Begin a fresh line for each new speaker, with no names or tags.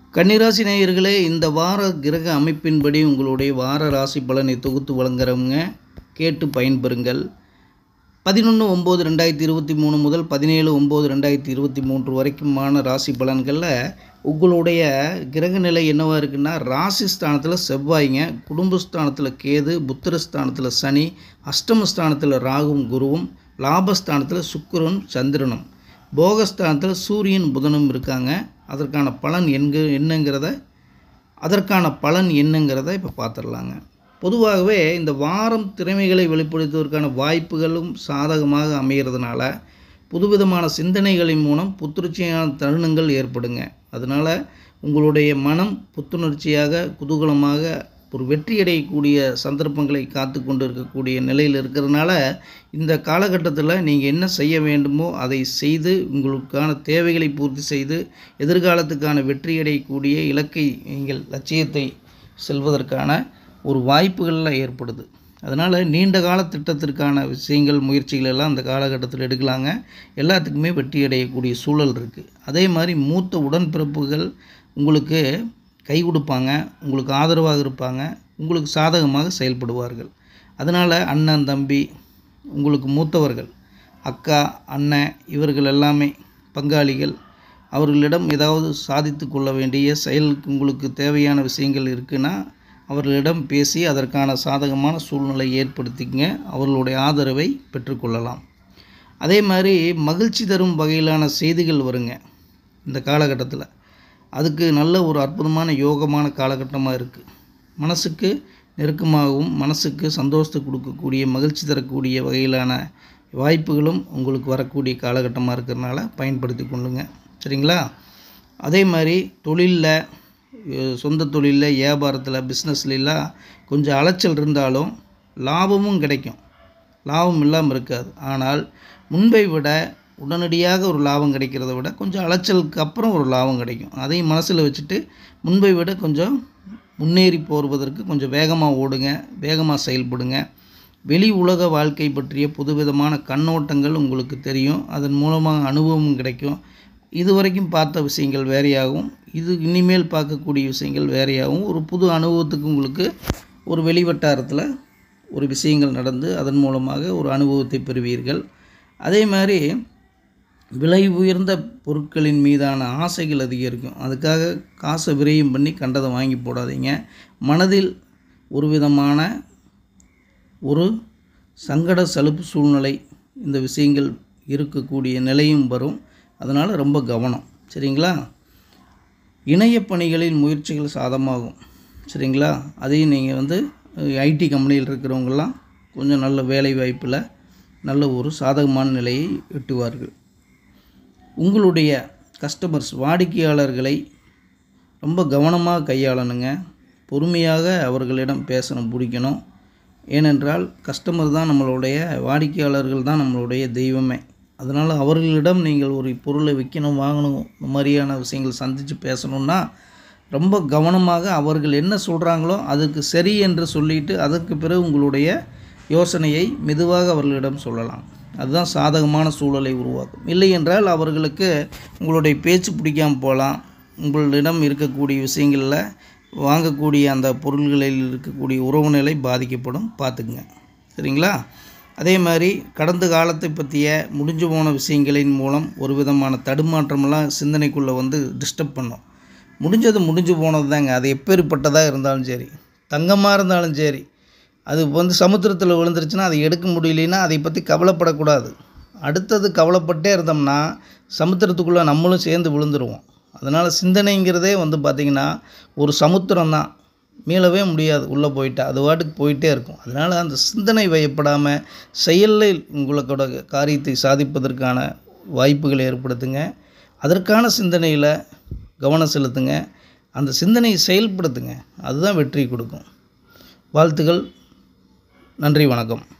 கன்னிராசி நேயர்களே இந்த வார கிரக அமைப்பின்படி உங்களுடைய வார ராசி பலனை தொகுத்து வழங்குறவங்க கேட்டு பயன்பெறுங்கள் பதினொன்று ஒம்பது ரெண்டாயிரத்தி இருபத்தி மூணு முதல் பதினேழு ஒம்பது ரெண்டாயிரத்தி இருபத்தி மூன்று வரைக்குமான ராசி பலன்களில் உங்களுடைய கிரக நிலை என்னவா இருக்குன்னா ராசி ஸ்தானத்தில் செவ்வாய்ங்க குடும்பஸ்தானத்தில் கேது புத்திரஸ்தானத்தில் சனி அஷ்டமஸ்தானத்தில் ராகும் குருவும் லாபஸ்தானத்தில் சுக்கிரனும் சந்திரனும் போகஸ்தானத்தில் சூரியன் புதனும் இருக்காங்க அதற்கான பலன் என்க என்னங்கிறத அதற்கான பலன் என்னங்கிறத இப்போ பார்த்துடலாங்க பொதுவாகவே இந்த வாரம் திறமைகளை வெளிப்படுத்துவதற்கான வாய்ப்புகளும் சாதகமாக அமைகிறதுனால புதுவிதமான சிந்தனைகளின் மூலம் புத்துணர்ச்சியான தருணங்கள் ஏற்படுங்க அதனால் உங்களுடைய மனம் புத்துணர்ச்சியாக குதூகலமாக ஒரு வெற்றி அடையக்கூடிய சந்தர்ப்பங்களை காத்து கொண்டு இருக்கக்கூடிய நிலையில் இருக்கிறதுனால இந்த காலகட்டத்தில் நீங்கள் என்ன செய்ய வேண்டுமோ அதை செய்து உங்களுக்கான தேவைகளை பூர்த்தி செய்து எதிர்காலத்துக்கான வெற்றி அடையக்கூடிய இலக்கை நீங்கள் லட்சியத்தை செல்வதற்கான ஒரு வாய்ப்புகளில் ஏற்படுது அதனால் நீண்ட கால திட்டத்திற்கான விஷயங்கள் முயற்சிகள் எல்லாம் அந்த காலகட்டத்தில் எடுக்கலாங்க எல்லாத்துக்குமே வெற்றி அடையக்கூடிய சூழல் இருக்குது அதே மாதிரி மூத்த உடன்பிறப்புகள் உங்களுக்கு கை கொடுப்பாங்க உங்களுக்கு ஆதரவாக இருப்பாங்க உங்களுக்கு சாதகமாக செயல்படுவார்கள் அதனால் அண்ணன் தம்பி உங்களுக்கு மூத்தவர்கள் அக்கா அண்ணன் இவர்கள் எல்லாமே பங்காளிகள் அவர்களிடம் ஏதாவது சாதித்து கொள்ள வேண்டிய செயலுக்கு உங்களுக்கு தேவையான விஷயங்கள் இருக்குன்னா அவர்களிடம் பேசி அதற்கான சாதகமான சூழ்நிலை ஏற்படுத்திக்கங்க அவர்களுடைய ஆதரவை பெற்றுக்கொள்ளலாம் அதே மாதிரி மகிழ்ச்சி தரும் வகையிலான செய்திகள் வருங்க இந்த காலகட்டத்தில் அதுக்கு நல்ல ஒரு அற்புதமான யோகமான காலகட்டமாக இருக்குது மனசுக்கு நெருக்கமாகவும் மனசுக்கு சந்தோஷத்தை கொடுக்கக்கூடிய மகிழ்ச்சி தரக்கூடிய வகையிலான வாய்ப்புகளும் உங்களுக்கு வரக்கூடிய காலகட்டமாக இருக்கிறதுனால பயன்படுத்தி கொள்ளுங்க சரிங்களா அதே மாதிரி தொழிலில் சொந்த தொழிலில் வியாபாரத்தில் பிஸ்னஸ்லாம் கொஞ்சம் அலைச்சல் இருந்தாலும் லாபமும் கிடைக்கும் லாபம் இல்லாமல் இருக்காது ஆனால் முன்பை விட உடனடியாக ஒரு லாபம் கிடைக்கிறத விட கொஞ்சம் அலைச்சலுக்கு அப்புறம் ஒரு லாபம் கிடைக்கும் அதையும் மனசில் வச்சுட்டு முன்பை விட கொஞ்சம் முன்னேறி போவதற்கு கொஞ்சம் வேகமாக ஓடுங்க வேகமாக செயல்படுங்க வெளி உலக வாழ்க்கை பற்றிய புதுவிதமான கண்ணோட்டங்கள் உங்களுக்கு தெரியும் அதன் மூலமாக அனுபவமும் கிடைக்கும் இது வரைக்கும் பார்த்த விஷயங்கள் வேறையாகவும் இது இனிமேல் பார்க்கக்கூடிய விஷயங்கள் வேறையாகவும் ஒரு புது அனுபவத்துக்கு உங்களுக்கு ஒரு வெளிவட்டாரத்தில் ஒரு விஷயங்கள் நடந்து அதன் மூலமாக ஒரு அனுபவத்தை பெறுவீர்கள் அதே மாதிரி விலை உயர்ந்த பொருட்களின் மீதான ஆசைகள் அதிகரிக்கும் அதுக்காக காசை விரயம் பண்ணி கண்டதை வாங்கி போடாதீங்க மனதில் ஒரு விதமான ஒரு சங்கட சலுப்பு சூழ்நிலை இந்த விஷயங்கள் இருக்கக்கூடிய நிலையும் வரும் அதனால் ரொம்ப கவனம் சரிங்களா இணைய பணிகளின் முயற்சிகள் சாதமாகும் சரிங்களா அதையும் நீங்கள் வந்து ஐடி கம்பெனியில் இருக்கிறவங்கெல்லாம் கொஞ்சம் நல்ல வேலை வாய்ப்பில் நல்ல ஒரு சாதகமான நிலையை எட்டுவார்கள் உங்களுடைய கஸ்டமர்ஸ் வாடிக்கையாளர்களை ரொம்ப கவனமாக கையாளணுங்க பொறுமையாக அவர்களிடம் பேசணும் பிடிக்கணும் ஏனென்றால் கஸ்டமர் தான் நம்மளுடைய வாடிக்கையாளர்கள் தான் நம்மளுடைய தெய்வமே அதனால் அவர்களிடம் நீங்கள் ஒரு பொருளை விற்கணும் வாங்கணும் இந்த மாதிரியான விஷயங்கள் சந்தித்து பேசணுன்னா ரொம்ப கவனமாக அவர்கள் என்ன சொல்கிறாங்களோ அதுக்கு சரி என்று சொல்லிட்டு அதற்கு பிறகு உங்களுடைய யோசனையை மெதுவாக அவர்களிடம் சொல்லலாம் அதுதான் சாதகமான சூழலை உருவாக்கும் இல்லை என்றால் அவர்களுக்கு உங்களுடைய பேச்சு பிடிக்காமல் போகலாம் உங்களிடம் இருக்கக்கூடிய விஷயங்களில் வாங்கக்கூடிய அந்த பொருள்களில் இருக்கக்கூடிய உறவு நிலை பாதிக்கப்படும் பார்த்துக்குங்க சரிங்களா அதே மாதிரி கடந்த காலத்தை பற்றிய முடிஞ்சு போன விஷயங்களின் மூலம் ஒரு விதமான தடுமாற்றமெல்லாம் சிந்தனைக்குள்ளே வந்து டிஸ்டர்ப் பண்ணும் முடிஞ்சது முடிஞ்சு போனது தாங்க அது எப்பேற்பட்டதாக இருந்தாலும் சரி தங்கமாக இருந்தாலும் சரி அது வந்து சமுத்திரத்தில் விழுந்துருச்சுன்னா அதை எடுக்க முடியலன்னா அதை பற்றி கவலைப்படக்கூடாது அடுத்தது கவலைப்பட்டே இருந்தோம்னா சமுத்திரத்துக்குள்ளே நம்மளும் சேர்ந்து விழுந்துருவோம் அதனால் சிந்தனைங்கிறதே வந்து பார்த்திங்கன்னா ஒரு சமுத்திரம் தான் மீளவே முடியாது உள்ளே போயிட்டா அது வாட்டுக்கு போயிட்டே இருக்கும் அதனால் அந்த சிந்தனை வயப்படாமல் செயலில் உங்களோட காரியத்தை சாதிப்பதற்கான வாய்ப்புகளை ஏற்படுத்துங்க அதற்கான சிந்தனையில் கவனம் செலுத்துங்க அந்த சிந்தனையை செயல்படுத்துங்க அதுதான் வெற்றி கொடுக்கும் வாழ்த்துக்கள் நன்றி வணக்கம்